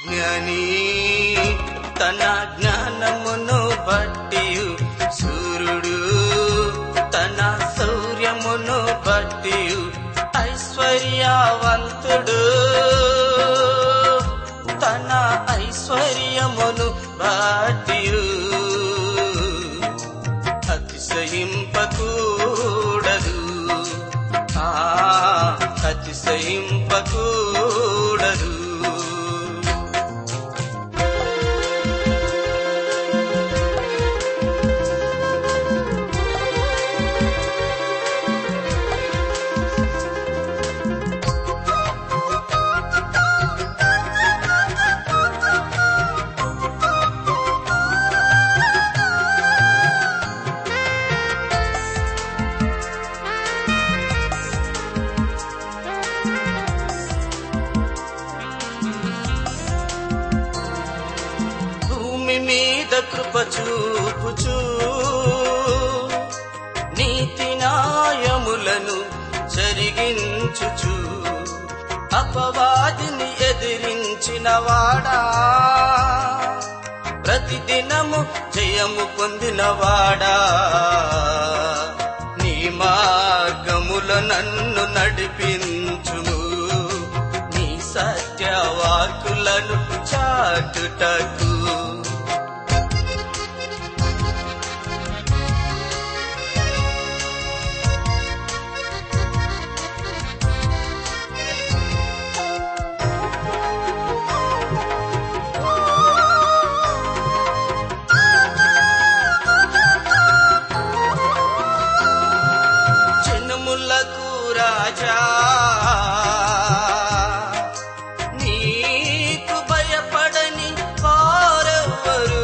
జ్ఞాని తన జ్ఞానమును బట్టి సూర్యుడు తన శౌర్యమును బట్టి ఐశ్వర్యవంతుడు తన ఐశ్వర్యమును బట్టి అతిశయింపకూడదు ఆ అతిశయింపకూడదు భూమి మీద కృప చూపుచూ నీతి న్యాయములను జరిగించుచు అపవాదిని ఎదిరించిన వాడా ప్రతిదినము జయము పొందినవాడా నీ మార్గముల నన్ను నడిపించుము నీ సత్యవాకులను చాటుటకు జనములకు రాజా నీకు భయపడని వారెవ్వరు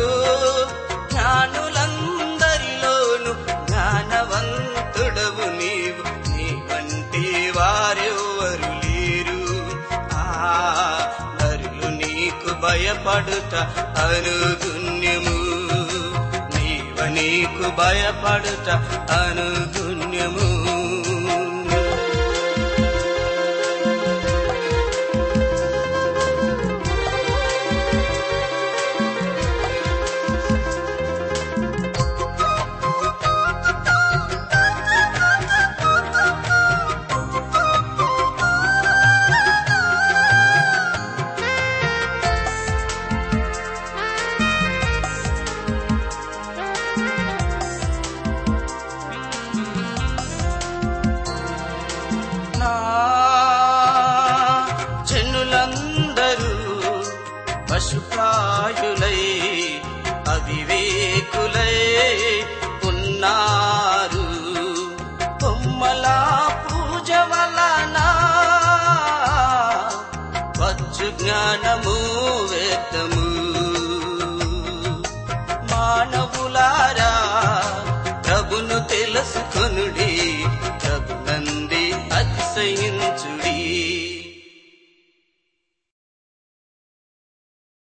జ్ఞానులందరిలోను జ్ఞానవంతుడవు నీవు నీ వంటి వారెవ్వరు లేరు ఆ నరులు నీకు భయపడుట అనుగుణ్యము నీవ నీకు భయపడుట అనుగుణ్యము నా జనులందరూ పశుప్రాయులై అవివేకులై ఉన్నారు బొమ్మల పూజ వలన వచ్చు జ్ఞానము వేదము మానవులారా ప్రభును తెలుసుకొనుడి ప్రభునంది అతిశయించుడి